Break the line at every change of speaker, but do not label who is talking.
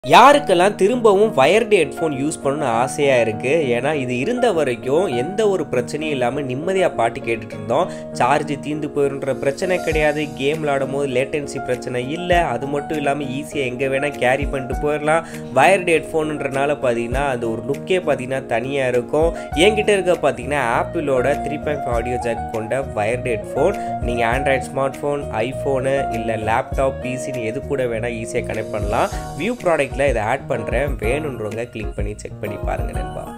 யாருக்கெல்லாம் திரும்பவும் wired headphone use பண்ணணும்னு ஆசையாக இருக்குது ஏன்னா இது இருந்த வரைக்கும் எந்த ஒரு பிரச்சனையும் இல்லாமல் நிம்மதியாக பாட்டு கேட்டுட்டு இருந்தோம் சார்ஜ் தீந்து போயிருன்ற பிரச்சனை கிடையாது கேம் விளாடும் போது லேட்டன்சி பிரச்சனை இல்லை அது மட்டும் இல்லாமல் ஈஸியாக எங்கே வேணால் கேரி பண்ணிட்டு போயிடலாம் வயர்டு ஹெட்ஃபோனுன்றனால பார்த்தீங்கன்னா அது ஒரு லுக்கே பார்த்தீங்கன்னா தனியாக இருக்கும் என்கிட்ட இருக்க பார்த்தீங்கன்னா ஆப்பிளோட த்ரீ பாயிண்ட் ஆடியோ ஜாக் கொண்ட வயர்டு ஹெட்ஃபோன் நீங்கள் ஆண்ட்ராய்ட் ஸ்மார்ட் ஃபோன் ஐஃபோனு இல்லை லேப்டாப் பிசின்னு எது கூட வேணால் ஈஸியாக கனெக்ட் பண்ணலாம் வியூ ப்ராடக்ட்டில் இதை ஆட் பண்ணுறேன் வேணுன்றவங்க கிளிக் பண்ணி செக் பண்ணி பாருங்கள் நண்பா